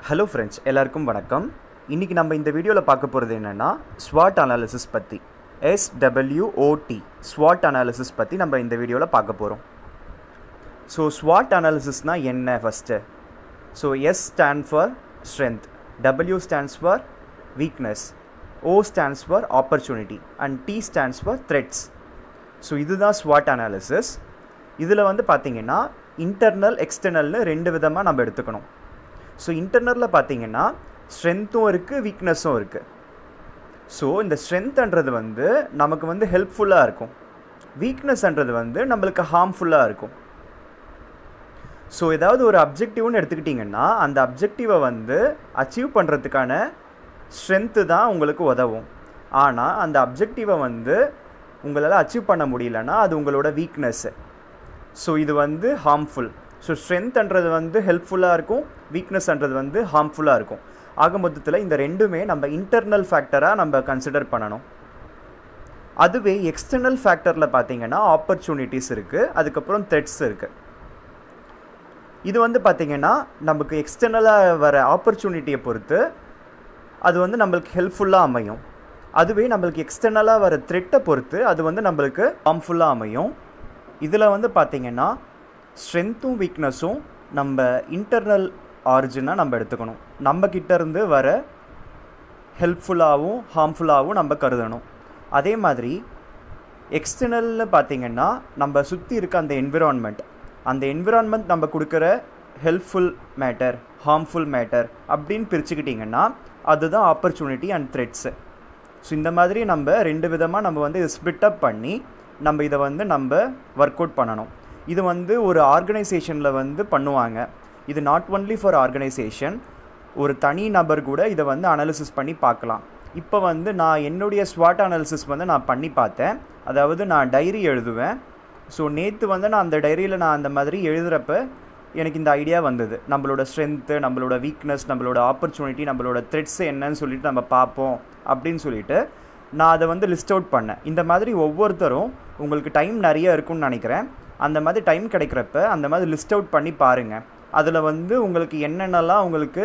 hello friends எல்லாருக்கும் வணக்கம் இன்றைக்கி நம்ம இந்த வீடியோவில் பார்க்க போகிறது என்னென்னா ஸ்வாட் அனாலிசிஸ் பற்றி எஸ்டபிள்யூஓடி ஸ்வாட் அனாலிசிஸ் பற்றி நம்ம இந்த வீடியோவில் பார்க்க போகிறோம் ஸோ ஸ்வாட் அனாலிசிஸ்னால் என்ன first so S stand for strength W stands for weakness O stands for opportunity and T stands for threats so இதுதான் ஸ்வாட் அனாலிசிஸ் இதில் வந்து பார்த்தீங்கன்னா இன்டர்னல் எக்ஸ்டர்னல்னு ரெண்டு விதமாக நம்ம எடுத்துக்கணும் ஸோ இன்டர்னலில் பார்த்தீங்கன்னா ஸ்ட்ரென்த்தும் இருக்குது வீக்னஸும் இருக்குது ஸோ இந்த ஸ்ட்ரென்த்ன்றது வந்து நமக்கு வந்து ஹெல்ப்ஃபுல்லாக இருக்கும் வீக்னஸ்ன்றது வந்து நம்மளுக்கு ஹார்ம்ஃபுல்லாக இருக்கும் ஸோ ஏதாவது ஒரு அப்ஜெக்டிவ்னு எடுத்துக்கிட்டிங்கன்னா அந்த அப்ஜெக்டிவை வந்து அச்சீவ் பண்ணுறதுக்கான ஸ்ட்ரென்த்து தான் உங்களுக்கு உதவும் ஆனால் அந்த அப்ஜெக்டிவை வந்து உங்களால் அச்சீவ் பண்ண முடியலன்னா அது உங்களோட வீக்னஸ்ஸு ஸோ இது வந்து ஹார்ம்ஃபுல் ஸோ ஸ்ட்ரென்த்ன்றது வந்து ஹெல்ப்ஃபுல்லாக இருக்கும் வீக்னஸ்ன்றது வந்து ஹார்ம்ஃபுல்லாக இருக்கும் ஆக மொத்தத்தில் இந்த ரெண்டுமே நம்ம இன்டர்னல் ஃபேக்டராக நம்ம கன்சிடர் பண்ணணும் அதுவே எக்ஸ்டர்னல் ஃபேக்டரில் பார்த்தீங்கன்னா ஆப்பர்ச்சுனிட்டிஸ் இருக்குது அதுக்கப்புறம் த்ரெட்ஸ் இருக்குது இது வந்து பார்த்திங்கன்னா நமக்கு எக்ஸ்டர்னலாக வர ஆப்பர்ச்சுனிட்டியை பொறுத்து அது வந்து நம்மளுக்கு ஹெல்ப்ஃபுல்லாக அமையும் அதுவே நம்மளுக்கு எக்ஸ்டர்னலாக வர த்ரெட்டை பொறுத்து அது வந்து நம்மளுக்கு ஹார்ம்ஃபுல்லாக அமையும் இதில் வந்து பார்த்திங்கன்னா ஸ்ட்ரென்த்தும் வீக்னஸும் நம்ம இன்டர்னல் ஆரிஜினாக நம்ம எடுத்துக்கணும் நம்ம கிட்டேருந்து வர ஹெல்ப்ஃபுல்லாகவும் ஹார்ம்ஃபுல்லாகவும் நம்ம கருதணும் அதே மாதிரி எக்ஸ்டர்னல்னு பார்த்திங்கன்னா நம்ம சுற்றி இருக்க அந்த என்விரான்மெண்ட் அந்த என்விரான்மெண்ட் நம்ம கொடுக்குற ஹெல்ப்ஃபுல் மேட்டர் ஹார்ம்ஃபுல் மேட்டர் அப்படின்னு பிரிச்சுக்கிட்டிங்கன்னா அதுதான் ஆப்பர்ச்சுனிட்டி அண்ட் த்ரெட்ஸு ஸோ இந்த மாதிரி நம்ம ரெண்டு விதமாக நம்ம வந்து இதை ஸ்பிட் அப் பண்ணி நம்ம இதை வந்து நம்ம ஒர்க் அவுட் பண்ணணும் இது வந்து ஒரு ஆர்கனைசேஷனில் வந்து பண்ணுவாங்க இது நாட் ஒன்லி ஃபார் ஆர்கனைசேஷன் ஒரு தனி நபர் கூட இதை வந்து அனாலிசிஸ் பண்ணி பார்க்கலாம் இப்போ வந்து நான் என்னுடைய ஸ்வாட் அனாலிசிஸ் வந்து நான் பண்ணி பார்த்தேன் அதாவது நான் டைரி எழுதுவேன் ஸோ நேற்று வந்து நான் அந்த டைரியில் நான் அந்த மாதிரி எழுதுகிறப்ப எனக்கு இந்த ஐடியா வந்தது நம்மளோட ஸ்ட்ரென்த்து நம்மளோட வீக்னஸ் நம்மளோட ஆப்பர்ச்சுனிட்டி நம்மளோட த்ரெட்ஸ் என்னன்னு சொல்லிட்டு நம்ம பார்ப்போம் அப்படின்னு சொல்லிட்டு நான் அதை வந்து லிஸ்ட் அவுட் பண்ணேன் இந்த மாதிரி ஒவ்வொருத்தரும் உங்களுக்கு டைம் நிறைய இருக்கும்னு நினைக்கிறேன் அந்த மாதிரி டைம் கிடைக்கிறப்ப அந்த மாதிரி லிஸ்ட் அவுட் பண்ணி பாருங்கள் அதில் வந்து உங்களுக்கு என்னென்னலாம் உங்களுக்கு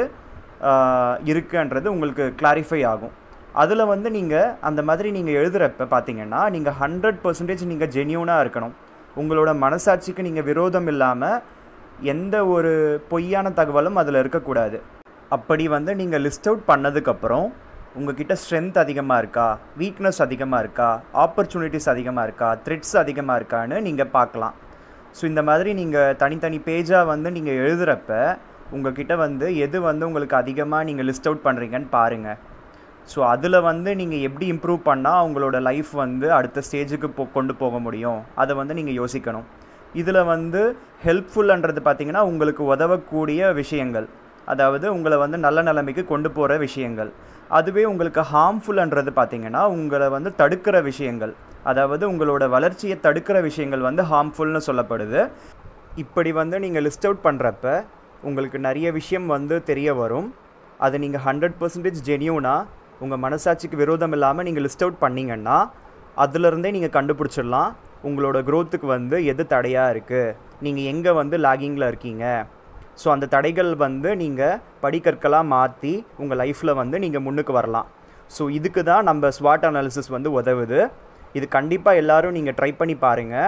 இருக்குன்றது உங்களுக்கு கிளாரிஃபை ஆகும் அதில் வந்து நீங்கள் அந்த மாதிரி நீங்கள் எழுதுகிறப்ப பார்த்தீங்கன்னா நீங்கள் ஹண்ட்ரட் பர்சன்டேஜ் நீங்கள் ஜென்யூனாக இருக்கணும் உங்களோட மனசாட்சிக்கு நீங்கள் விரோதம் இல்லாமல் எந்த ஒரு பொய்யான தகவலும் அதில் இருக்கக்கூடாது அப்படி வந்து நீங்கள் லிஸ்ட் அவுட் பண்ணதுக்கப்புறம் உங்ககிட்ட ஸ்ட்ரென்த் அதிகமாக இருக்கா வீக்னஸ் அதிகமாக இருக்கா ஆப்பர்ச்சுனிட்டிஸ் அதிகமாக இருக்கா த்ரெட்ஸ் அதிகமாக இருக்கான்னு நீங்கள் பார்க்கலாம் ஸோ இந்த மாதிரி நீங்கள் தனித்தனி பேஜாக வந்து நீங்கள் எழுதுகிறப்ப உங்ககிட்ட வந்து எது வந்து உங்களுக்கு அதிகமாக நீங்கள் லிஸ்ட் அவுட் பண்ணுறீங்கன்னு பாருங்கள் ஸோ அதில் வந்து நீங்கள் எப்படி இம்ப்ரூவ் பண்ணால் உங்களோட லைஃப் வந்து அடுத்த ஸ்டேஜுக்கு போ கொண்டு போக முடியும் அதை வந்து நீங்கள் யோசிக்கணும் இதில் வந்து ஹெல்ப்ஃபுல்ன்றது பார்த்திங்கன்னா உங்களுக்கு உதவக்கூடிய விஷயங்கள் அதாவது உங்களை வந்து நல்ல நிலைமைக்கு கொண்டு போகிற விஷயங்கள் அதுவே உங்களுக்கு ஹார்ம்ஃபுல்ன்றது பார்த்திங்கன்னா உங்களை வந்து தடுக்கிற விஷயங்கள் அதாவது உங்களோட வளர்ச்சியை தடுக்கிற விஷயங்கள் வந்து ஹார்ம்ஃபுல்னு சொல்லப்படுது இப்படி வந்து நீங்கள் லிஸ்ட் அவுட் பண்ணுறப்ப உங்களுக்கு நிறைய விஷயம் வந்து தெரிய வரும் அது நீங்கள் ஹண்ட்ரட் பர்சன்டேஜ் ஜென்யூனாக உங்கள் மனசாட்சிக்கு விரோதம் இல்லாமல் நீங்கள் லிஸ்ட் அவுட் பண்ணிங்கன்னா அதுலேருந்தே நீங்கள் கண்டுபிடிச்சிடலாம் உங்களோட க்ரோத்துக்கு வந்து எது தடையாக இருக்குது நீங்கள் எங்கே வந்து லாகிங்கில் இருக்கீங்க ஸோ அந்த தடைகள் வந்து நீங்கள் படிக்கற்களாக மாற்றி உங்கள் லைஃப்பில் வந்து நீங்கள் முன்னுக்கு வரலாம் ஸோ இதுக்கு தான் நம்ம ஸ்வாட் அனாலிசிஸ் வந்து உதவுது இது கண்டிப்பாக எல்லோரும் நீங்கள் ட்ரை பண்ணி பாருங்கள்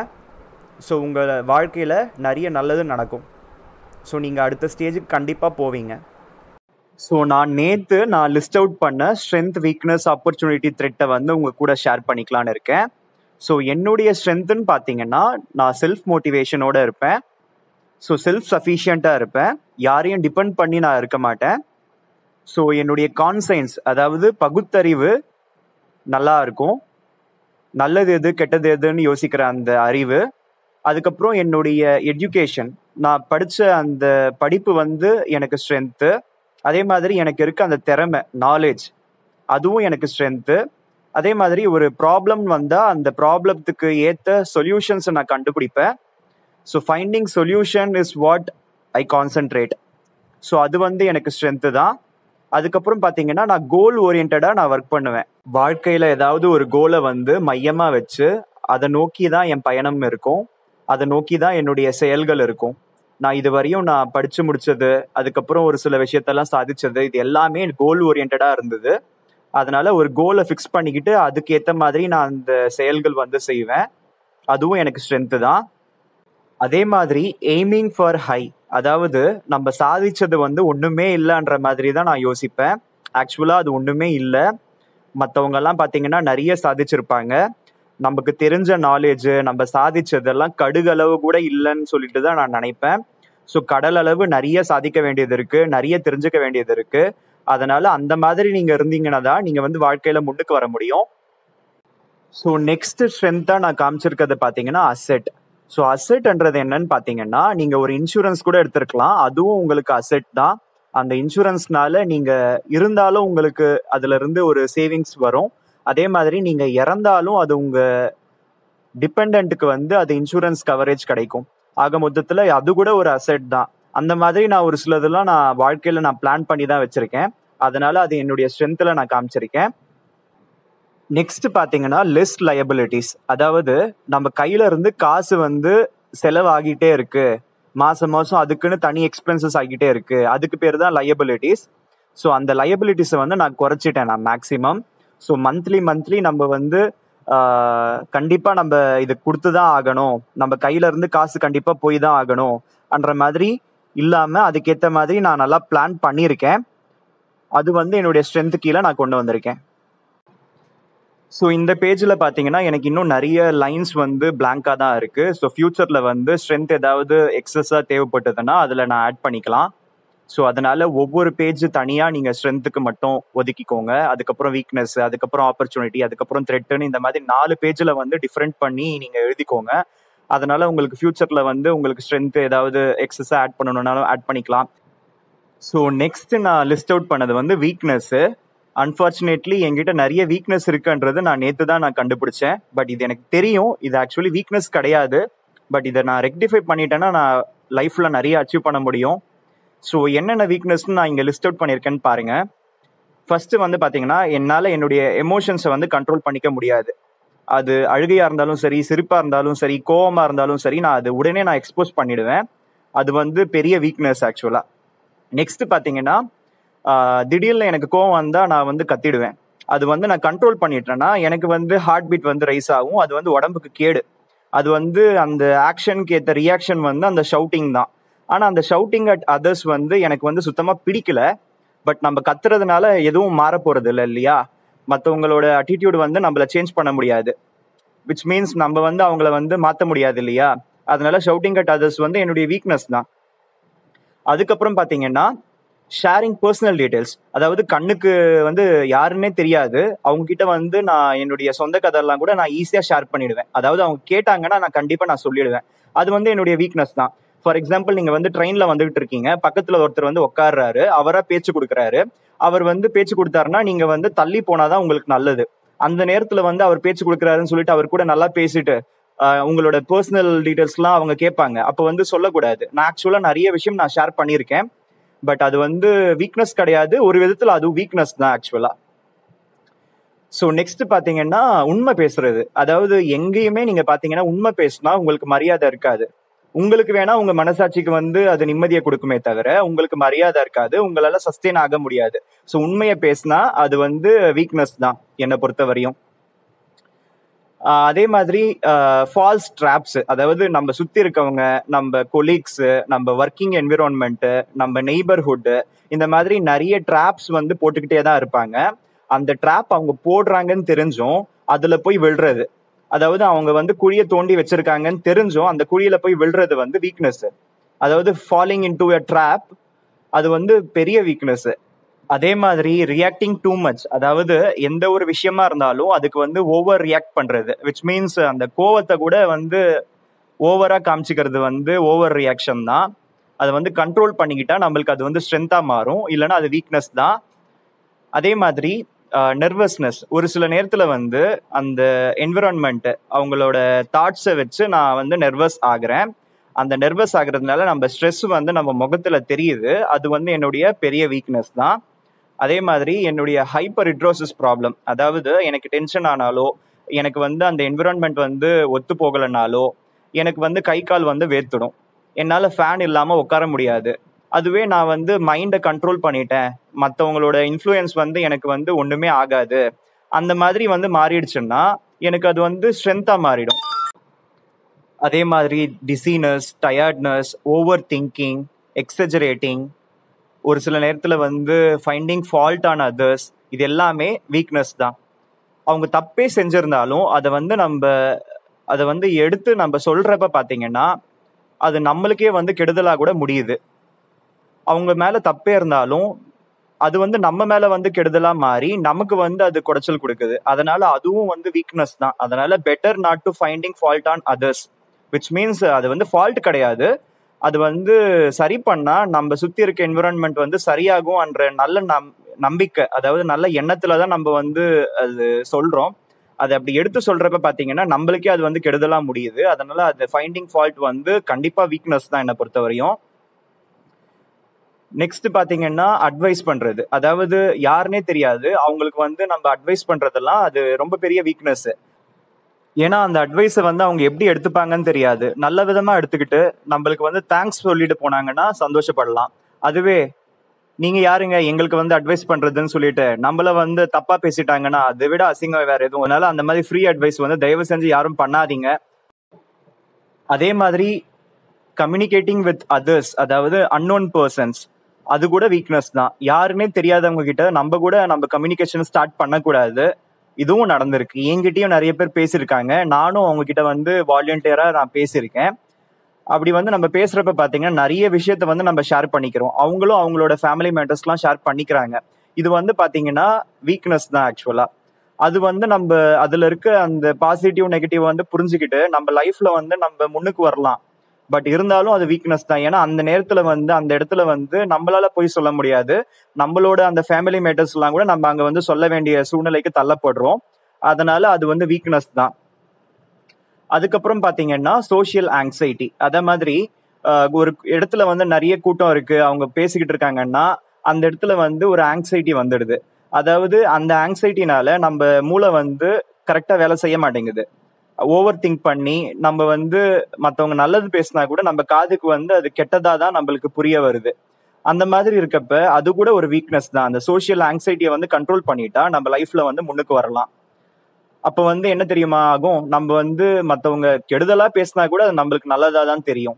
ஸோ உங்கள் வாழ்க்கையில் நிறைய நல்லது நடக்கும் ஸோ நீங்கள் அடுத்த ஸ்டேஜுக்கு கண்டிப்பாக போவீங்க ஸோ நான் நேற்று நான் லிஸ்ட் அவுட் பண்ண ஸ்ட்ரென்த் வீக்னஸ் ஆப்பர்ச்சுனிட்டி த்ரெட்டை வந்து உங்கள் கூட ஷேர் பண்ணிக்கலான்னு இருக்கேன் ஸோ என்னுடைய ஸ்ட்ரென்த்துன்னு பார்த்தீங்கன்னா நான் செல்ஃப் மோட்டிவேஷனோடு இருப்பேன் ஸோ செல்ஃப் சஃபிஷியண்ட்டாக இருப்பேன் யாரையும் டிபெண்ட் பண்ணி நான் இருக்க மாட்டேன் ஸோ என்னுடைய கான்சைன்ஸ் அதாவது பகுத்தறிவு நல்லா இருக்கும் நல்லது எது கெட்டது எதுன்னு யோசிக்கிற அந்த அறிவு அதுக்கப்புறம் என்னுடைய எஜுகேஷன் நான் படித்த அந்த படிப்பு வந்து எனக்கு ஸ்ட்ரென்த்து அதே மாதிரி எனக்கு இருக்க அந்த திறமை நாலேஜ் அதுவும் எனக்கு ஸ்ட்ரென்த்து அதே மாதிரி ஒரு ப்ராப்ளம் வந்தால் அந்த ப்ராப்ளத்துக்கு ஏற்ற சொல்யூஷன்ஸை நான் கண்டுபிடிப்பேன் so finding solution is what I concentrate so அது வந்து எனக்கு ஸ்ட்ரென்த்து தான் அதுக்கப்புறம் பார்த்தீங்கன்னா நான் கோல் ஓரியன்டாக நான் ஒர்க் பண்ணுவேன் வாழ்க்கையில் ஏதாவது ஒரு கோலை வந்து மையமாக வச்சு அதை நோக்கி தான் என் பயணம் இருக்கும் அதை நோக்கி தான் என்னுடைய செயல்கள் இருக்கும் நான் இது வரையும் நான் படிச்சு முடிச்சது அதுக்கப்புறம் ஒரு சில விஷயத்தெல்லாம் சாதிச்சது இது எல்லாமே கோல் ஓரியன்டா இருந்தது அதனால ஒரு கோலை ஃபிக்ஸ் பண்ணிக்கிட்டு அதுக்கு ஏத்த மாதிரி நான் அந்த செயல்கள் வந்து செய்வேன் அதுவும் எனக்கு ஸ்ட்ரென்த்து தான் அதே மாதிரி எய்மிங் ஃபார் ஹை அதாவது நம்ம சாதிச்சது வந்து ஒண்ணுமே இல்லைன்ற மாதிரி தான் நான் யோசிப்பேன் ஆக்சுவலா அது ஒண்ணுமே இல்லை மற்றவங்க எல்லாம் பாத்தீங்கன்னா நிறைய சாதிச்சிருப்பாங்க நமக்கு தெரிஞ்ச நாலேஜ் நம்ம சாதிச்சதெல்லாம் கடுகளவு கூட இல்லைன்னு சொல்லிட்டு தான் நான் நினைப்பேன் ஸோ கடல் அளவு நிறைய சாதிக்க வேண்டியது இருக்கு நிறைய தெரிஞ்சுக்க வேண்டியது இருக்கு அதனால அந்த மாதிரி நீங்க இருந்தீங்கன்னா தான் நீங்க வந்து வாழ்க்கையில முன்னுக்கு வர முடியும் ஸோ நெக்ஸ்ட் ஸ்ட்ரென்த்தா நான் காமிச்சிருக்கிறது பாத்தீங்கன்னா அசெட் ஸோ அசெட்ன்றது என்னன்னு பாத்தீங்கன்னா நீங்க ஒரு இன்சூரன்ஸ் கூட எடுத்திருக்கலாம் அதுவும் உங்களுக்கு அசெட் தான் அந்த இன்சூரன்ஸ்னால நீங்க இருந்தாலும் உங்களுக்கு அதுல இருந்து ஒரு சேவிங்ஸ் வரும் அதே மாதிரி நீங்க இறந்தாலும் அது உங்க டிபெண்ட்டுக்கு வந்து அது இன்சூரன்ஸ் கவரேஜ் கிடைக்கும் ஆக மொத்தத்துல அது கூட ஒரு அசெட் தான் அந்த மாதிரி நான் ஒரு சிலதெல்லாம் நான் வாழ்க்கையில நான் பிளான் பண்ணி தான் வச்சிருக்கேன் அதனால அது என்னுடைய ஸ்ட்ரென்த்ல நான் காமிச்சிருக்கேன் நெக்ஸ்ட் பாத்தீங்கன்னா லெஸ் லயபிலிட்டிஸ் அதாவது நம்ம கையில இருந்து காசு வந்து செலவாகிட்டே இருக்கு மாசம் மாசம் அதுக்குன்னு தனி எக்ஸ்பென்சஸ் ஆகிட்டே இருக்கு அதுக்கு பேர் தான் லயபிலிட்டிஸ் ஸோ அந்த லயபிலிட்டிஸை வந்து நான் குறைச்சிட்டேன் நான் மேக்ஸிமம் ஸோ மந்த்லி மந்த்லி நம்ம வந்து ஆஹ், கண்டிப்பா நம்ம இது கொடுத்து தான் ஆகணும் நம்ம கையில இருந்து காசு கண்டிப்பா போய் தான் ஆகணும் அன்ற மாதிரி இல்லாம அதுக்கேத்த மாதிரி நான் நல்லா பிளான் பண்ணியிருக்கேன் அது வந்து என்னுடைய ஸ்ட்ரென்த் கீழே நான் கொண்டு வந்திருக்கேன் ஸோ இந்த பேஜில் பார்த்தீங்கன்னா எனக்கு இன்னும் நிறைய லைன்ஸ் வந்து பிளாங்காக தான் இருக்கு ஸோ ஃபியூச்சரில் வந்து ஸ்ட்ரென்த் ஏதாவது எக்ஸஸாக தேவைப்பட்டதுன்னா அதில் நான் ஆட் பண்ணிக்கலாம் ஸோ அதனால ஒவ்வொரு பேஜ் தனியாக நீங்கள் ஸ்ட்ரென்த்துக்கு மட்டும் ஒதுக்கிக்கோங்க அதுக்கப்புறம் வீக்னஸ் அதுக்கப்புறம் ஆப்பர்ச்சுனிட்டி அதுக்கப்புறம் த்ரெட்டுன்னு இந்த மாதிரி நாலு பேஜில் வந்து டிஃப்ரெண்ட் பண்ணி நீங்கள் எழுதிக்கோங்க அதனால உங்களுக்கு ஃபியூச்சரில் வந்து உங்களுக்கு ஸ்ட்ரென்த் ஏதாவது எக்ஸஸாக ஆட் பண்ணணும்னாலும் ஆட் பண்ணிக்கலாம் ஸோ நெக்ஸ்ட் நான் லிஸ்ட் அவுட் பண்ணது வந்து வீக்னஸ் அன்ஃபார்ச்சுனேட்லி என்கிட்ட நிறைய வீக்னஸ் இருக்குன்றது நான் நேற்று தான் நான் கண்டுபிடிச்சேன் பட் இது எனக்கு தெரியும் இது ஆக்சுவலி வீக்னஸ் கிடையாது பட் இதை நான் ரெக்டிஃபை பண்ணிட்டேன்னா நான் லைஃப்ல நிறைய அச்சீவ் பண்ண முடியும் ஸோ என்னென்ன வீக்னஸ்னு நான் இங்கே லிஸ்ட் அவுட் பண்ணியிருக்கேன்னு பாருங்க ஃபர்ஸ்ட் வந்து பாத்தீங்கன்னா என்னால் என்னுடைய எமோஷன்ஸை வந்து கண்ட்ரோல் பண்ணிக்க முடியாது அது அழுகையா இருந்தாலும் சரி சிரிப்பா இருந்தாலும் சரி கோவமா இருந்தாலும் சரி நான் அது உடனே நான் எக்ஸ்போஸ் பண்ணிடுவேன் அது வந்து பெரிய வீக்னஸ் ஆக்சுவலா நெக்ஸ்ட் பாத்தீங்கன்னா ஆஹ், திடீர்னு எனக்கு கோவம் வந்தா நான் வந்து கத்திடுவேன் அது வந்து நான் கண்ட்ரோல் பண்ணிட்டேன்னா எனக்கு வந்து ஹார்ட் பீட் வந்து ரைஸ் ஆகும் அது வந்து உடம்புக்கு கேடு அது வந்து அந்த ஆக்ஷனுக்கு ஏற்ற ரியாக்ஷன் வந்து அந்த ஷவுட்டிங் தான் ஆனா அந்த ஷவுட்டிங் அட் அதர்ஸ் வந்து எனக்கு வந்து சுத்தமா பிடிக்கல பட் நம்ம கத்துறதுனால எதுவும் மாற போறது இல்லை இல்லையா மற்றவங்களோட attitude வந்து நம்மள சேஞ்ச் பண்ண முடியாது விச் மீன்ஸ் நம்ம வந்து அவங்கள வந்து மாத்த முடியாது இல்லையா அதனால ஷவுட்டிங் அட் அதர்ஸ் வந்து என்னுடைய வீக்னஸ் தான் அதுக்கப்புறம் பாத்தீங்கன்னா ஷேரிங் பர்சனல் டீடைல்ஸ் அதாவது கண்ணுக்கு வந்து யாருன்னே தெரியாது அவங்க கிட்ட வந்து நான் என்னுடைய சொந்த கதையெல்லாம் கூட நான் ஈஸியா ஷேர் பண்ணிடுவேன் அதாவது அவங்க கேட்டாங்கன்னா நான் கண்டிப்பா நான் சொல்லிடுவேன் அது வந்து என்னுடைய வீக்னஸ் தான் ஃபார் எக்ஸாம்பிள் நீங்க வந்து ட்ரெயின்ல வந்துகிட்டு இருக்கீங்க பக்கத்துல ஒருத்தர் வந்து உட்கார்றாரு அவரா பேச்சு கொடுக்குறாரு அவர் வந்து பேச்சு கொடுத்தாருன்னா நீங்க வந்து தள்ளி போனாதான் உங்களுக்கு நல்லது அந்த நேரத்துல வந்து அவர் பேச்சு கொடுக்குறாருன்னு சொல்லிட்டு அவர் கூட நல்லா பேசிட்டு ஆஹ், உங்களோட பர்சனல் டீடைல்ஸ்லாம் அவங்க கேட்பாங்க அப்போ வந்து சொல்லக்கூடாது நான் ஆக்சுவலா நிறைய விஷயம் நான் ஷேர் பண்ணியிருக்கேன் பட் அது வந்து வீக்னஸ் கிடையாது ஒரு விதத்துல அது வீக்னஸ் தான் ஆக்சுவலா ஸோ நெக்ஸ்ட் பாத்தீங்கன்னா உண்மை பேசுறது அதாவது எங்கேயுமே நீங்க பாத்தீங்கன்னா உண்மை பேசினா உங்களுக்கு மரியாதை இருக்காது உங்களுக்கு வேணா உங்க மனசாட்சிக்கு வந்து அது நிம்மதியை கொடுக்குமே தவிர உங்களுக்கு மரியாதை இருக்காது உங்களால சஸ்டெயின் ஆக முடியாது ஸோ உண்மையை பேசினா அது வந்து வீக்னஸ் தான் என்னை பொறுத்த வரையும் ஆஹ் அதே மாதிரி ஃபால்ஸ் ட்ராப்ஸ் அதாவது நம்ம சுத்தி இருக்கவங்க நம்ம கொலீக்ஸ் நம்ம ஒர்க்கிங் என்விரான்மெண்ட் நம்ம நெய்பர்ஹுட் இந்த மாதிரி நிறைய ட்ராப்ஸ் வந்து போட்டுக்கிட்டே தான் இருப்பாங்க அந்த ட்ராப் அவங்க போடுறாங்கன்னு தெரிஞ்சும் அதுல போய் விழுறது அதாவது அவங்க வந்து குழியை தோண்டி வச்சிருக்காங்கன்னு தெரிஞ்சும் அந்த குழியில போய் விழுறது வந்து வீக்னஸ் அதாவது falling into a drop அது வந்து பெரிய வீக்னஸ் அதே மாதிரி ரியாக்டிங் டூ மச் அதாவது எந்த ஒரு விஷயமா இருந்தாலும் அதுக்கு வந்து ஓவர் ரியாக்ட் பண்றது விச் மீன்ஸ் அந்த கோவத்தை கூட வந்து ஓவரா காமிச்சிக்கிறது வந்து ஓவர் ரியாக்ஷன் தான் அதை வந்து கண்ட்ரோல் பண்ணிக்கிட்டா நம்மளுக்கு அது வந்து ஸ்ட்ரென்த்தா மாறும் இல்லைன்னா அது வீக்னஸ் தான் அதே மாதிரி நெர்வஸ்னஸ் ஒரு சில நேரத்துல வந்து அந்த என்விரான்மெண்ட் அவங்களோட தாட்ஸை வச்சு நான் வந்து நெர்வஸ் ஆகுறேன் அந்த நெர்வஸ் ஆகுறதுனால நம்ம ஸ்ட்ரெஸ் வந்து நம்ம முகத்துல தெரியுது அது வந்து என்னுடைய பெரிய வீக்னஸ் தான் அதே மாதிரி என்னுடைய ஹைப்பர் ஹிட்ரோசிஸ் ப்ராப்ளம் அதாவது எனக்கு டென்ஷன் ஆனாலோ எனக்கு வந்து அந்த என்விரான்மெண்ட் வந்து ஒத்து போகலைனாலோ எனக்கு வந்து கை கால் வந்து வேர்த்துடும் என்னால் ஃபேன் இல்லாமல் உட்கார முடியாது அதுவே நான் வந்து மைண்டை கண்ட்ரோல் பண்ணிட்டேன் மற்றவங்களோட இன்ஃப்ளூயன்ஸ் வந்து எனக்கு வந்து ஒன்றுமே ஆகாது அந்த மாதிரி வந்து மாறிடுச்சுன்னா எனக்கு அது வந்து ஸ்ட்ரென்த்தாக மாறிடும் அதே மாதிரி dizziness tiredness overthinking exaggerating ஒரு சில நேரத்தில் வந்து ஃபைண்டிங் ஃபால்ட் ஆன் அதர்ஸ் இது எல்லாமே வீக்னஸ் தான் அவங்க தப்பே செஞ்சிருந்தாலும் அதை வந்து நம்ம அதை வந்து எடுத்து நம்ம சொல்றப்ப பார்த்தீங்கன்னா அது நம்மளுக்கே வந்து கெடுதலாக கூட முடியுது அவங்க மேல தப்பே இருந்தாலும் அது வந்து நம்ம மேல வந்து கெடுதலா மாறி நமக்கு வந்து அது குடைச்சல் கொடுக்குது அதனால அதுவும் வந்து வீக்னஸ் தான் அதனால better not to finding fault on others which means அது வந்து ஃபால்ட் கிடையாது அது வந்து சரி பண்ணா நம்ம சுத்தி இருக்க என்விரான்மெண்ட் வந்து சரியாகும் என்ற நல்ல நம் நம்பிக்கை அதாவது நல்ல எண்ணத்துல தான் நம்ம வந்து அது சொல்றோம் அது அப்படி எடுத்து சொல்றப்ப பாத்தீங்கன்னா நம்மளுக்கே அது வந்து கெடுதலா முடியுது அதனால அது ஃபைண்டிங் ஃபால்ட் வந்து கண்டிப்பா வீக்னஸ் தான் என்னை பொறுத்த வரையும் நெக்ஸ்ட் பாத்தீங்கன்னா அட்வைஸ் பண்றது அதாவது யாருனே தெரியாது அவங்களுக்கு வந்து நம்ம அட்வைஸ் பண்றதெல்லாம் அது ரொம்ப பெரிய வீக்னஸ் ஏன்னா அந்த அட்வைஸை வந்து அவங்க எப்படி எடுத்துப்பாங்கன்னு தெரியாது நல்ல விதமா எடுத்துக்கிட்டு நம்மளுக்கு வந்து தேங்க்ஸ் சொல்லிட்டு போனாங்கன்னா சந்தோஷப்படலாம் அதுவே நீங்க யாருங்க எங்களுக்கு வந்து அட்வைஸ் பண்றதுன்னு சொல்லிட்டு நம்மள வந்து தப்பா பேசிட்டாங்கன்னா அதை விட அசிங்கம் வேற எதுவும் அதனால அந்த மாதிரி ஃப்ரீ அட்வைஸ் வந்து தயவு செஞ்சு யாரும் பண்ணாதீங்க அதே மாதிரி கம்யூனிகேட்டிங் வித் அதர்ஸ் அதாவது அன்னோன் பர்சன்ஸ் அது கூட வீக்னஸ் தான் யாருன்னே தெரியாதவங்க கிட்ட நம்ம கூட நம்ம கம்யூனிகேஷன் ஸ்டார்ட் பண்ணக்கூடாது இதுவும் நடந்திருக்கு என்கிட்டயும் நிறைய பேர் பேசியிருக்காங்க நானும் அவங்க கிட்ட வந்து வாலண்டியரா நான் பேசியிருக்கேன் அப்படி வந்து நம்ம பேசுறப்ப பாத்தீங்கன்னா நிறைய விஷயத்த வந்து நம்ம ஷேர் பண்ணிக்கிறோம் அவங்களும் அவங்களோட ஃபேமிலி மேட்டர்ஸ்லாம் ஷேர் பண்ணிக்கிறாங்க இது வந்து பாத்தீங்கன்னா வீக்னஸ் தான் ஆக்சுவலா அது வந்து நம்ம அதுல இருக்க அந்த பாசிட்டிவ் நெகட்டிவ் வந்து புரிஞ்சுக்கிட்டு நம்ம லைஃப்ல வந்து நம்ம முன்னுக்கு வரலாம் பட் இருந்தாலும் அது வீக்னஸ் தான் ஏன்னா அந்த நேரத்துல வந்து அந்த இடத்துல வந்து நம்மளால போய் சொல்ல முடியாது நம்மளோட அந்த ஃபேமிலி மேட்டர்ஸ் எல்லாம் கூட நம்ம அங்க வந்து சொல்ல வேண்டிய சூழ்நிலைக்கு தள்ளப்படுறோம் அதனால அது வந்து வீக்னஸ் தான் அதுக்கப்புறம் பாத்தீங்கன்னா சோஷியல் ஆங்ஸைட்டி அதே மாதிரி ஆஹ், ஒரு இடத்துல வந்து நிறைய கூட்டம் இருக்கு அவங்க பேசிக்கிட்டு இருக்காங்கன்னா அந்த இடத்துல வந்து ஒரு ஆங்ஸைட்டி வந்துடுது அதாவது அந்த ஆங்ஸைட்டினால நம்ம மூளை வந்து கரெக்டா வேலை செய்ய மாட்டேங்குது ஓவர் திங்க் பண்ணி நம்ம வந்து மத்தவங்க நல்லது பேசினா கூட நம்ம காதுக்கு வந்து அது கெட்டதா தான் நம்மளுக்கு புரிய வருது அந்த மாதிரி இருக்கப்ப அது கூட ஒரு வீக்னஸ் தான் அந்த சோஷியல் ஆங்ஸைட்டியை வந்து கண்ட்ரோல் பண்ணிட்டா நம்ம லைஃப்ல வந்து முன்னுக்கு வரலாம் அப்ப வந்து என்ன தெரியுமா ஆகும் நம்ம வந்து மத்தவங்க கெடுதலா பேசினா கூட அது நம்மளுக்கு நல்லதா தான் தெரியும்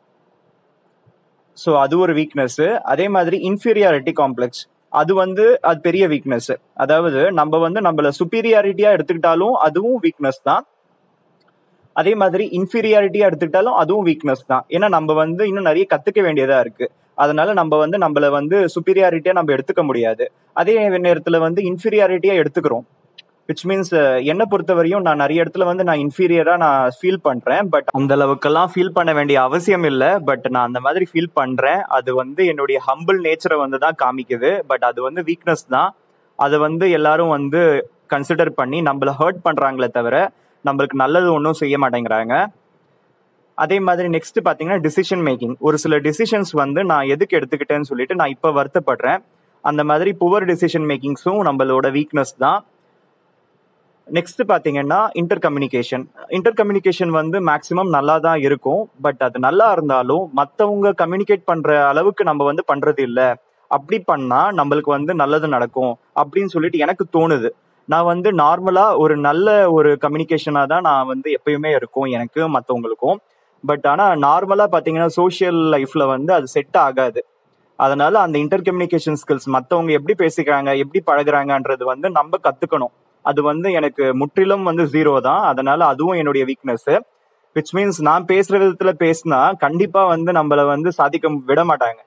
ஸோ அது ஒரு வீக்னஸ் அதே மாதிரி இன்ஃபீரியாரிட்டி காம்ப்ளெக்ஸ் அது வந்து அது பெரிய வீக்னஸ் அதாவது நம்ம வந்து நம்மள சுப்பீரியாரிட்டியா எடுத்துக்கிட்டாலும் அதுவும் வீக்னஸ் தான் அதே மாதிரி இன்ஃபீரியாரிட்டியா எடுத்துக்கிட்டாலும் அதுவும் வீக்னஸ் தான் ஏன்னா நம்ம வந்து இன்னும் நிறைய கத்துக்க வேண்டியதா இருக்கு அதனால நம்ம வந்து நம்மள வந்து சுப்பீரியாரிட்டியா நம்ம எடுத்துக்க முடியாது அதே நேரத்துல வந்து இன்ஃபீரியாரிட்டியா எடுத்துக்கிறோம் விச் மீன்ஸ் என்னை பொறுத்தவரையும் நான் நிறைய இடத்துல வந்து நான் இன்ஃபீரியரா நான் ஃபீல் பண்றேன் பட் அந்த அளவுக்கெல்லாம் ஃபீல் பண்ண வேண்டிய அவசியம் இல்லை பட் நான் அந்த மாதிரி ஃபீல் பண்றேன் அது வந்து என்னுடைய ஹம்பிள் நேச்சரை வந்து தான் காமிக்குது பட் அது வந்து வீக்னஸ் தான் அது வந்து எல்லாரும் வந்து கன்சிடர் பண்ணி நம்மள ஹர்ட் பண்றாங்களே தவிர நம்மளுக்கு நல்லது ஒன்றும் செய்ய மாட்டேங்கிறாங்க அதே மாதிரி நெக்ஸ்ட் பாத்தீங்கன்னா டிசிஷன் மேக்கிங் ஒரு சில டிசிஷன்ஸ் வந்து நான் எதுக்கு எடுத்துக்கிட்டேன்னு சொல்லிட்டு நான் இப்போ வருத்தப்படுறேன் அந்த மாதிரி புவர் டிசிஷன் மேக்கிங்ஸும் நம்மளோட வீக்னஸ் தான் நெக்ஸ்ட் பாத்தீங்கன்னா இன்டர் கம்யூனிகேஷன் இன்டர் கம்யூனிகேஷன் வந்து மேக்ஸிமம் நல்லா தான் இருக்கும் பட் அது நல்லா இருந்தாலும் மற்றவங்க கம்யூனிகேட் பண்ற அளவுக்கு நம்ம வந்து பண்றது இல்ல அப்படி பண்ணா நம்மளுக்கு வந்து நல்லது நடக்கும் அப்படின்னு சொல்லிட்டு எனக்கு தோணுது நான் வந்து நார்மலா ஒரு நல்ல ஒரு கம்யூனிகேஷனா தான் நான் வந்து எப்பயுமே இருக்கும் எனக்கு மற்றவங்களுக்கும் பட் ஆனா நார்மலா பாத்தீங்கன்னா சோஷியல் லைஃப்ல வந்து அது செட் ஆகாது அதனால அந்த இன்டர் கம்யூனிகேஷன் ஸ்கில்ஸ் மற்றவங்க எப்படி பேசிக்கிறாங்க எப்படி பழகுறாங்கன்றது வந்து நம்ம கத்துக்கணும் அது வந்து எனக்கு முற்றிலும் வந்து ஜீரோ தான் அதனால அதுவும் என்னுடைய வீக்னஸ் விச் மீன்ஸ் நான் பேசுற விதத்துல பேசினா கண்டிப்பா வந்து நம்மள வந்து சாதிக்க விட மாட்டாங்க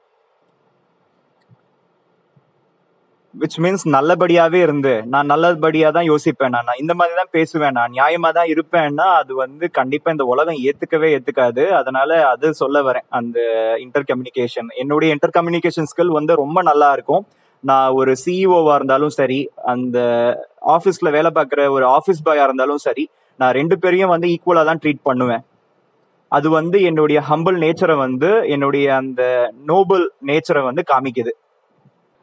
விச் மீன்ஸ் நல்லபடியாவே இருந்து நான் நல்லபடியா தான் யோசிப்பேன் நான் நான் இந்த மாதிரி தான் பேசுவேன் நான் நியாயமா தான் இருப்பேன்னா அது வந்து கண்டிப்பா இந்த உலகம் ஏத்துக்கவே ஏத்துக்காது அதனால அது சொல்ல வரேன் அந்த இன்டர் கம்யூனிகேஷன் என்னுடைய இன்டர் கம்யூனிகேஷன் ஸ்கில் வந்து ரொம்ப நல்லா இருக்கும் நான் ஒரு சிஇஓவா இருந்தாலும் சரி அந்த ஆஃபீஸ்ல வேலை பார்க்குற ஒரு ஆஃபீஸ் பாயா இருந்தாலும் சரி நான் ரெண்டு பேரையும் வந்து ஈக்குவலா தான் ட்ரீட் பண்ணுவேன் அது வந்து என்னுடைய ஹம்பிள் நேச்சரை வந்து என்னுடைய அந்த நோபல் நேச்சரை வந்து காமிக்குது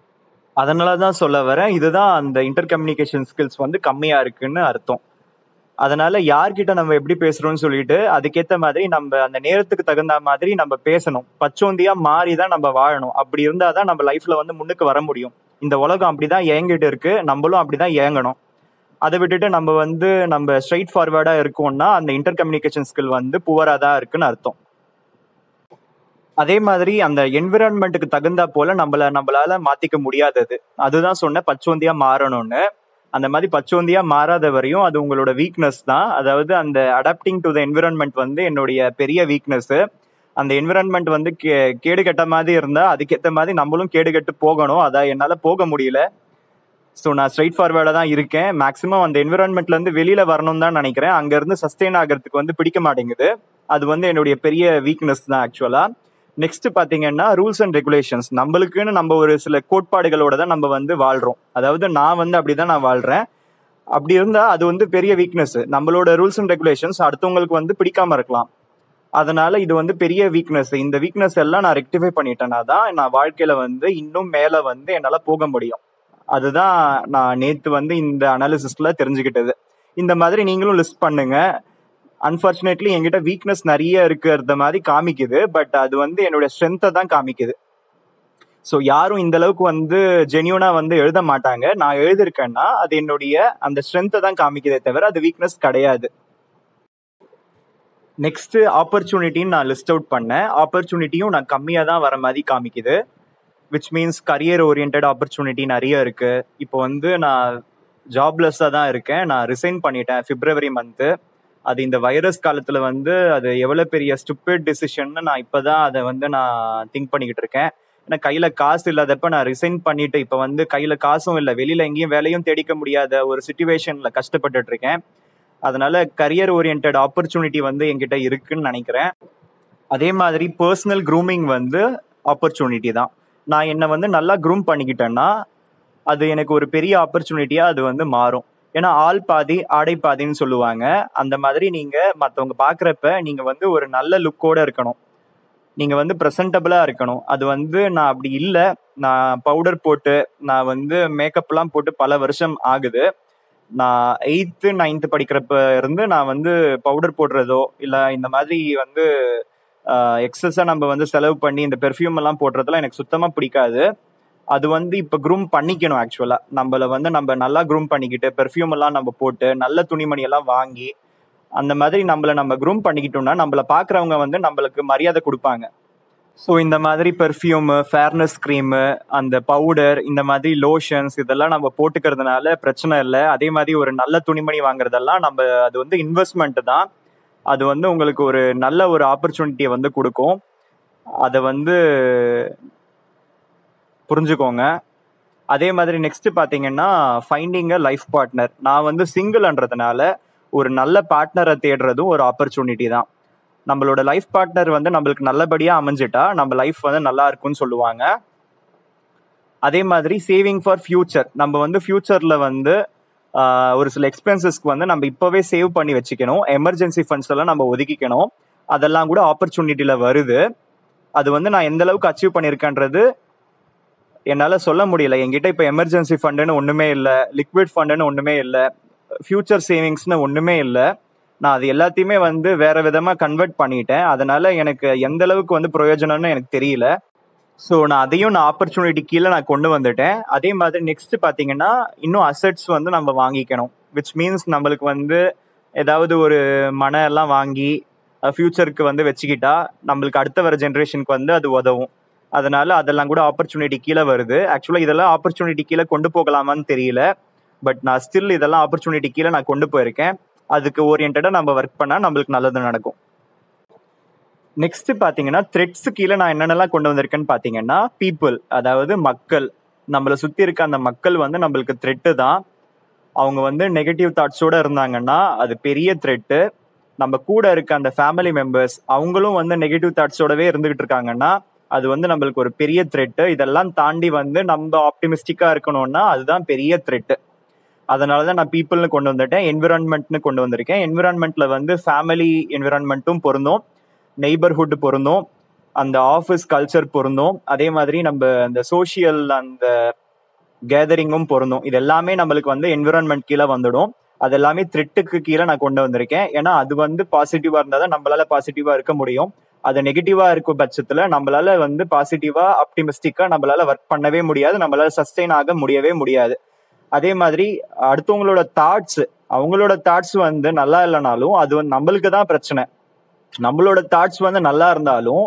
அதனால தான் சொல்ல வரேன் இதுதான் அந்த இன்டர் கம்யூனிகேஷன் ஸ்கில்ஸ் வந்து கம்மியா இருக்குன்னு அர்த்தம் அதனால யார்கிட்ட நம்ம எப்படி பேசுறோம்னு சொல்லிட்டு அதுக்கேத்த மாதிரி நம்ம அந்த நேரத்துக்கு தகுந்த மாதிரி நம்ம பேசணும் பச்சோந்தியா மாறி தான் நம்ம வாழணும் அப்படி இருந்தாதான் நம்ம லைஃப்ல வந்து முன்னுக்கு வர முடியும் இந்த உலகம் அப்படிதான் இயங்கிட்டு இருக்கு நம்மளும் அப்படிதான் இயங்கணும் அதை விட்டுட்டு நம்ம வந்து நம்ம ஸ்ட்ரைட் ஃபார்வர்டா இருக்கோம்னா அந்த இன்டர் கம்யூனிகேஷன் ஸ்கில் வந்து புவரா தான் இருக்குன்னு அர்த்தம் அதே மாதிரி அந்த என்விரான்மெண்ட்டுக்கு தகுந்தா போல நம்மள நம்மளால மாத்திக்க முடியாதது அதுதான் சொன்ன பச்சோந்தியா மாறணும்னு அந்த மாதிரி பச்சோந்தியா மாறாத வரையும் அது உங்களோட வீக்னஸ் தான் அதாவது அந்த அடாப்டிங் டு த என்விரான்மெண்ட் வந்து என்னுடைய பெரிய வீக்னஸ் அந்த என்விரான்மெண்ட் வந்து கே கேடு கெட்ட மாதிரி இருந்தா அதுக்கேற்ற மாதிரி நம்மளும் கேடு கெட்டு போகணும் அதான் என்னால போக முடியல ஸோ நான் ஸ்ட்ரைட் ஃபார்வர்டாக தான் இருக்கேன் மேக்ஸிமம் அந்த என்விரான்மெண்ட்ல இருந்து வெளியில வரணும் தான் நினைக்கிறேன் அங்க இருந்து சஸ்டெயின் ஆகிறதுக்கு வந்து பிடிக்க மாட்டேங்குது அது வந்து என்னுடைய பெரிய வீக்னஸ் தான் ஆக்சுவலா நெக்ஸ்ட் பாத்தீங்கன்னா ரூல்ஸ் அண்ட் ரெகுலேஷன்ஸ் நம்மளுக்குன்னு நம்ம ஒரு சில கோட்பாடுகளோட தான் நம்ம வந்து வாழ்றோம் அதாவது நான் வந்து அப்படிதான் நான் வாழ்றேன் அப்படி இருந்தா அது வந்து பெரிய வீக்னஸ் நம்மளோட ரூல்ஸ் அண்ட் ரெகுலேஷன்ஸ் அடுத்தவங்களுக்கு வந்து பிடிக்காம இருக்கலாம் அதனால இது வந்து பெரிய வீக்னஸ் இந்த வீக்னஸ் எல்லாம் நான் ரெக்டிஃபை பண்ணிட்டேன்னா தான் நான் வாழ்க்கையில வந்து இன்னும் மேல வந்து என்னால போக முடியும் அதுதான் நான் நேத்து வந்து இந்த அனாலிசிஸ்ல தெரிஞ்சுக்கிட்டது இந்த மாதிரி நீங்களும் லிஸ்ட் பண்ணுங்க அன்பார்ச்சுனேட்லி என்கிட்ட வீக்னஸ் நிறைய இருக்கிறத மாதிரி காமிக்குது பட் அது வந்து என்னோட ஸ்ட்ரென்த்தை தான் காமிக்குது ஸோ யாரும் இந்த அளவுக்கு வந்து ஜென்யூனா வந்து எழுத மாட்டாங்க நான் எழுதிருக்கேன்னா அது என்னுடைய அந்த ஸ்ட்ரென்த்தை தான் காமிக்குதே தவிர அது வீக்னஸ் கிடையாது நெக்ஸ்ட் ஆப்பர்ச்சுனிட்டின்னு நான் லிஸ்ட் அவுட் பண்ணேன் ஆப்பர்ச்சுனிட்டியும் நான் கம்மியாக தான் வர மாதிரி காமிக்குது which means career orient opportunity நிறைய இருக்கு இப்போ வந்து நான் ஜாப்லெஸ்ஸாக தான் இருக்கேன் நான் ரிசைன் பண்ணிட்டேன் பிப்ரவரி மந்த்து அது இந்த வைரஸ் காலத்துல வந்து அது எவ்வளவு பெரிய ஸ்டூபிட் டிசிஷன்னு நான் இப்பதான் அதை வந்து நான் திங்க் பண்ணிக்கிட்டு இருக்கேன் ஏன்னா கையில காசு இல்லாதப்ப நான் ரிசைன் பண்ணிட்டு இப்ப வந்து கையில காசும் இல்லை வெளியில எங்கேயும் வேலையும் தேடிக்க முடியாத ஒரு சுச்சுவேஷன்ல கஷ்டப்பட்டுட்டு இருக்கேன் அதனால கரியர் ஓரியன்ட் ஆப்பர்ச்சுனிட்டி வந்து என்கிட்ட இருக்குன்னு நினைக்கிறேன் அதே மாதிரி பர்சனல் க்ரூமிங் வந்து ஆப்பர்ச்சுனிட்டி தான் நான் என்னை வந்து நல்லா க்ரூம் பண்ணிக்கிட்டேன்னா அது எனக்கு ஒரு பெரிய ஆப்பர்ச்சுனிட்டியா அது வந்து மாறும் ஏன்னா ஆள் பாதி ஆடை பாதின்னு சொல்லுவாங்க அந்த மாதிரி நீங்க மற்றவங்க பாக்குறப்ப நீங்க வந்து ஒரு நல்ல லுக்கோட இருக்கணும் நீங்க வந்து ப்ரெசன்டபிளா இருக்கணும் அது வந்து நான் அப்படி இல்லை நான் பவுடர் போட்டு நான் வந்து மேக்கப்லாம் போட்டு பல வருஷம் ஆகுது நான் எயித்து நைன்த்து படிக்கிறப்ப இருந்து நான் வந்து பவுடர் போடுறதோ இல்லை இந்த மாதிரி வந்து எக்ஸஸா நம்ம வந்து செலவு பண்ணி இந்த பெர்ஃப்யூம் எல்லாம் போடுறதெல்லாம் எனக்கு சுத்தமா பிடிக்காது அது வந்து இப்ப க்ரூம் பண்ணிக்கணும் ஆக்சுவலா நம்மள வந்து நம்ம நல்லா க்ரூம் பண்ணிக்கிட்டு பெர்ஃப்யூம் எல்லாம் நம்ம போட்டு நல்ல துணிமணி எல்லாம் வாங்கி அந்த மாதிரி நம்மள நம்ம க்ரூம் பண்ணிக்கிட்டோம்னா நம்மள பாக்குறவங்க வந்து நம்மளுக்கு மரியாதை கொடுப்பாங்க ஸோ இந்த மாதிரி பெர்ஃப்யூமு ஃபேர்னஸ் க்ரீமு அந்த பவுடர் இந்த மாதிரி லோஷன்ஸ் இதெல்லாம் நம்ம போட்டுக்கிறதுனால பிரச்சனை இல்லை அதே மாதிரி ஒரு நல்ல துணிமணி வாங்குறதெல்லாம் நம்ம அது வந்து இன்வெஸ்ட்மெண்ட் தான் அது வந்து உங்களுக்கு ஒரு நல்ல ஒரு ஆப்பர்ச்சுனிட்டியை வந்து கொடுக்கும் அதை வந்து புரிஞ்சுக்கோங்க அதே மாதிரி நெக்ஸ்ட் பாத்தீங்கன்னா ஃபைண்டிங் அ லைஃப் பார்ட்னர் நான் வந்து சிங்கிள்ன்றதுனால ஒரு நல்ல பார்ட்னரை தேடுறதும் ஒரு ஆப்பர்ச்சுனிட்டி தான் நம்மளோட லைஃப் பார்ட்னர் வந்து நம்மளுக்கு நல்லபடியா அமைஞ்சிட்டா நம்ம லைஃப் வந்து நல்லா இருக்கும்னு சொல்லுவாங்க அதே மாதிரி சேவிங் ஃபார் ஃபியூச்சர் நம்ம வந்து ஃபியூச்சர்ல வந்து ஆஹ், ஒரு சில எக்ஸ்பென்சஸ்க்கு வந்து நம்ம இப்பவே சேவ் பண்ணி வச்சுக்கணும் எமர்ஜென்சி ஃபண்ட்ஸ் எல்லாம் நம்ம ஒதுக்கிக்கணும் அதெல்லாம் கூட ஆப்பர்ச்சுனிட்டியில வருது அது வந்து நான் எந்த அளவுக்கு அச்சீவ் பண்ணியிருக்கேன்றது என்னால சொல்ல முடியல என்கிட்ட இப்ப எமர்ஜென்சி ஃபண்டுன்னு ஒண்ணுமே இல்ல லிக்விட் ஃபண்டுன்னு ஒண்ணுமே இல்ல ஃபியூச்சர் சேவிங்ஸ்னு ஒண்ணுமே இல்ல நான் அது எல்லாத்தையுமே வந்து வேற விதமா கன்வெர்ட் பண்ணிட்டேன் அதனால எனக்கு எந்த அளவுக்கு வந்து பிரயோஜனம்னு எனக்கு தெரியல ஸோ நான் அதையும் நான் ஆப்பர்ச்சுனிட்டி கீழே நான் கொண்டு வந்துட்டேன் அதே மாதிரி நெக்ஸ்ட் பாத்தீங்கன்னா இன்னும் அசெட்ஸ் வந்து நம்ம வாங்கிக்கணும் விச் மீன்ஸ் நம்மளுக்கு வந்து ஏதாவது ஒரு மனை எல்லாம் வாங்கி ஃபியூச்சருக்கு வந்து வச்சுக்கிட்டா நம்மளுக்கு அடுத்த வர ஜென்ரேஷனுக்கு வந்து அது உதவும் அதனால அதெல்லாம் கூட ஆப்பர்ச்சுனிட்டி கீழே வருது ஆக்சுவலா இதெல்லாம் ஆப்பர்ச்சுனிட்டி கீழே கொண்டு போகலாமான்னு தெரியல பட் நான் ஸ்டில் இதெல்லாம் ஆப்பர்ச்சுனிட்டி கீழே நான் கொண்டு போயிருக்கேன் அதுக்கு ஓரியன்டா நம்ம ஒர்க் பண்ணா நம்மளுக்கு நல்லது நடக்கும் நெக்ஸ்ட் பாத்தீங்கன்னா த்ரெட்ஸ் கீழே நான் என்னென்னலாம் கொண்டு வந்திருக்கேன்னு பாத்தீங்கன்னா பீப்புள் அதாவது மக்கள் நம்மளை சுத்தி இருக்க அந்த மக்கள் வந்து நம்மளுக்கு த்ரெட்டு தான் அவங்க வந்து நெகட்டிவ் தாட்ஸோட இருந்தாங்கன்னா அது பெரிய த்ரெட்டு நம்ம கூட இருக்க அந்த ஃபேமிலி மெம்பர்ஸ் அவங்களும் வந்து நெகட்டிவ் தாட்ஸோடவே இருந்துகிட்டு இருக்காங்கன்னா அது வந்து நம்மளுக்கு ஒரு பெரிய த்ரெட்டு இதெல்லாம் தாண்டி வந்து நம்ம ஆப்டிமிஸ்டிக்கா இருக்கணும்னா அதுதான் பெரிய த்ரெட்டு அதனால தான் நான் பீப்புள்னு கொண்டு வந்துட்டேன் என்விரான்மெண்ட்னு கொண்டு வந்திருக்கேன் என்விரான்மெண்ட்ல வந்து ஃபேமிலி என்விரான்மெண்ட்டும் பொருந்தும் நெய்பர்ஹுட் பொருந்தும் அந்த ஆஃபீஸ் கல்ச்சர் பொருந்தும் அதே மாதிரி நம்ம அந்த சோஷியல் அந்த கேதரிங்கும் பொருந்தும் இது எல்லாமே நம்மளுக்கு வந்து என்விரான்மெண்ட் கீழே வந்துடும் அது எல்லாமே த்ரெட்டுக்கு கீழே நான் கொண்டு வந்திருக்கேன் ஏன்னா அது வந்து பாசிட்டிவா இருந்தால் தான் நம்மளால பாசிட்டிவா இருக்க முடியும் அது நெகட்டிவா இருக்கும் பட்சத்துல நம்மளால வந்து பாசிட்டிவா ஆப்டிமிஸ்டிக்கா நம்மளால ஒர்க் பண்ணவே முடியாது நம்மளால சஸ்டெயின் ஆக முடியவே முடியாது அதே மாதிரி அடுத்தவங்களோட தாட்ஸ் அவங்களோட தாட்ஸ் வந்து நல்லா இல்லைனாலும் அது வந்து நம்மளுக்கு தான் பிரச்சனை நம்மளோட தாட்ஸ் வந்து நல்லா இருந்தாலும்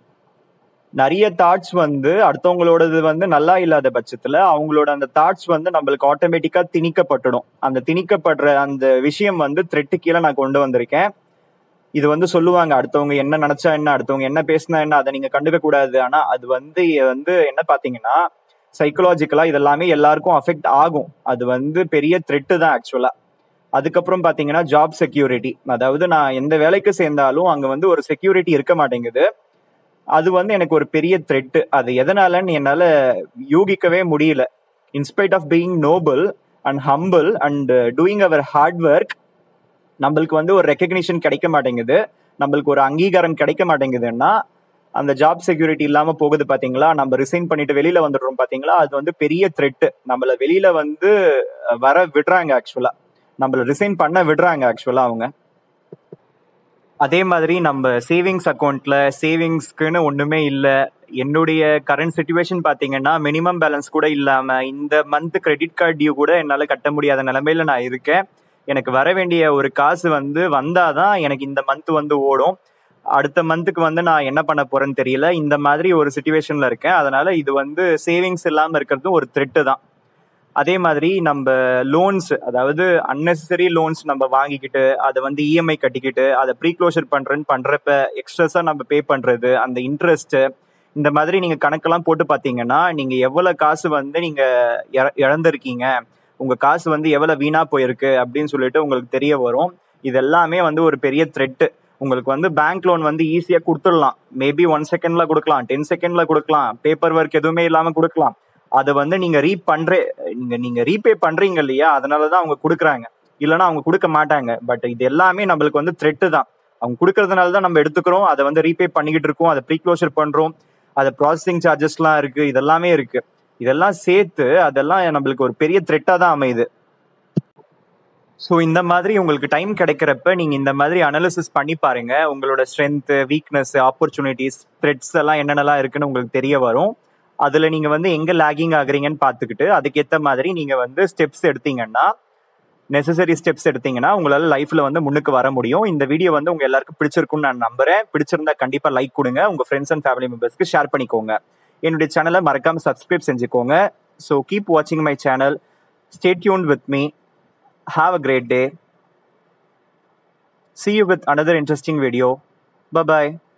நிறைய தாட்ஸ் வந்து அடுத்தவங்களோடது வந்து நல்லா இல்லாத பட்சத்துல அவங்களோட அந்த தாட்ஸ் வந்து நம்மளுக்கு ஆட்டோமேட்டிக்கா திணிக்கப்பட்டுடும் அந்த திணிக்கப்படுற அந்த விஷயம் வந்து த்ரெட்டு கீழே நான் கொண்டு வந்திருக்கேன் இது வந்து சொல்லுவாங்க அடுத்தவங்க என்ன நினைச்சா என்ன அடுத்தவங்க என்ன பேசினா என்ன அதை நீங்க கண்டுக்க கூடாது ஆனா அது வந்து வந்து என்ன பாத்தீங்கன்னா சைக்கலாஜிக்கலா இதெல்லாமே எல்லாருக்கும் அஃபெக்ட் ஆகும் அது வந்து பெரிய த்ரெட்டு தான் ஆக்சுவலா அதுக்கப்புறம் பாத்தீங்கன்னா ஜாப் செக்யூரிட்டி அதாவது நான் எந்த வேலைக்கு சேர்ந்தாலும் அங்க வந்து ஒரு செக்யூரிட்டி இருக்க மாட்டேங்குது அது வந்து எனக்கு ஒரு பெரிய த்ரெட்டு அது எதனாலன்னு என்னால யூகிக்கவே முடியல in spite of being noble and humble and doing our hard work நம்மளுக்கு வந்து ஒரு ரெக்கக்னிஷன் கிடைக்க மாட்டேங்குது நம்மளுக்கு ஒரு அங்கீகாரம் கிடைக்க மாட்டேங்குதுன்னா அந்த ஜாப் செக்யூரிட்டி இல்லாம போகுது பாத்தீங்களா நம்ம ரிசைன் பண்ணிட்டு வெளியில வந்துடுறோம் பாத்தீங்களா அது வந்து பெரிய த்ரெட்டு நம்மள வெளியில வந்து வர விடுறாங்க ஆக்சுவலா நம்மள ரிசைன் பண்ண விடுறாங்க ஆக்சுவலா அவங்க அதே மாதிரி நம்ம சேவிங்ஸ் அக்கௌண்ட்ல சேவிங்ஸ்க்குன்னு ஒண்ணுமே இல்லை என்னுடைய கரண்ட் சுச்சுவேஷன் பாத்தீங்கன்னா மினிமம் பேலன்ஸ் கூட இல்லாம இந்த மந்த் கிரெடிட் கார்டு டியூ கூட என்னால கட்ட முடியாத நிலைமையில நான் இருக்கேன் எனக்கு வர வேண்டிய ஒரு காசு வந்து வந்தாதான் எனக்கு இந்த மந்த் வந்து ஓடும் அடுத்த மந்த்துக்கு வந்து நான் என்ன பண்ண போறேன்னு தெரியல இந்த மாதிரி ஒரு சுச்சுவேஷன்ல இருக்கேன் அதனால இது வந்து சேவிங்ஸ் இல்லாம இருக்கிறதும் ஒரு த்ரெட்டு தான் அதே மாதிரி நம்ம லோன்ஸ் அதாவது அன்னெசரி லோன்ஸ் நம்ம வாங்கிக்கிட்டு அதை வந்து இஎம்ஐ கட்டிக்கிட்டு அதை ப்ரீ க்ளோஷர் பண்றேன்னு பண்றப்ப எக்ஸ்ட்ரஸா நம்ம பே பண்றது அந்த இன்ட்ரெஸ்ட் இந்த மாதிரி நீங்க கணக்கெல்லாம் போட்டு பாத்தீங்கன்னா நீங்க எவ்வளவு காசு வந்து நீங்க இழ- இழந்திருக்கீங்க உங்க காசு வந்து எவ்வளவு வீணா போயிருக்கு அப்படின்னு சொல்லிட்டு உங்களுக்கு தெரிய வரும் இது எல்லாமே வந்து ஒரு பெரிய த்ரெட்டு உங்களுக்கு வந்து பேங்க் லோன் வந்து ஈஸியா கொடுத்துடலாம் மேபி ஒன் செகண்ட்ல கொடுக்கலாம் டென் செகண்ட்ல கொடுக்கலாம் பேப்பர் ஒர்க் எதுவுமே இல்லாம கொடுக்கலாம் அதை வந்து நீங்க ரீ பண்ற நீங்க நீங்க ரீபே பண்றீங்க இல்லையா அதனாலதான் அவங்க கொடுக்குறாங்க இல்லைன்னா அவங்க கொடுக்க மாட்டாங்க பட் இது எல்லாமே நம்மளுக்கு வந்து த்ரெட்டு தான் அவங்க கொடுக்கறதுனால தான் நம்ம எடுத்துக்கிறோம் அதை வந்து ரீபே பண்ணிக்கிட்டு இருக்கோம் அதை ப்ரீ க்ளோஷர் பண்றோம் அது ப்ராசஸிங் சார்ஜஸ்லாம் இருக்கு இதெல்லாமே இருக்கு இதெல்லாம் சேர்த்து அதெல்லாம் நம்மளுக்கு ஒரு பெரிய த்ரெட்டா தான் அமையுது ஸோ இந்த மாதிரி உங்களுக்கு டைம் கிடைக்கிறப்ப நீங்க இந்த மாதிரி அனாலிசிஸ் பண்ணி பாருங்க உங்களோட ஸ்ட்ரென்த் வீக்னஸ் ஆப்பர்ச்சுனிட்டிஸ் த்ரெட்ஸ் எல்லாம் என்னென்னலாம் இருக்குன்னு உங்களுக்கு தெரிய வரும் அதுல நீங்க வந்து எங்க லேகிங் ஆகுறீங்கன்னு பார்த்துக்கிட்டு அதுக்கேற்ற மாதிரி நீங்க வந்து ஸ்டெப்ஸ் எடுத்தீங்கன்னா நெசசரி ஸ்டெப்ஸ் எடுத்தீங்கன்னா உங்களால லைஃப்ல வந்து முன்னுக்கு வர முடியும் இந்த வீடியோ வந்து உங்க எல்லாருக்கும் பிடிச்சிருக்கும்னு நான் நம்புறேன் பிடிச்சிருந்தா கண்டிப்பா லைக் கொடுங்க உங்க ஃப்ரெண்ட்ஸ் அண்ட் ஃபேமிலி மெம்பர்ஸ்க்கு ஷேர் பண்ணிக்கோங்க என்னுடைய சேனலை மறக்காம சப்ஸ்கிரைப் செஞ்சுக்கோங்க ஸோ கீப் வாட்சிங் my channel stay tune with me have a great day see you with another interesting video bye bye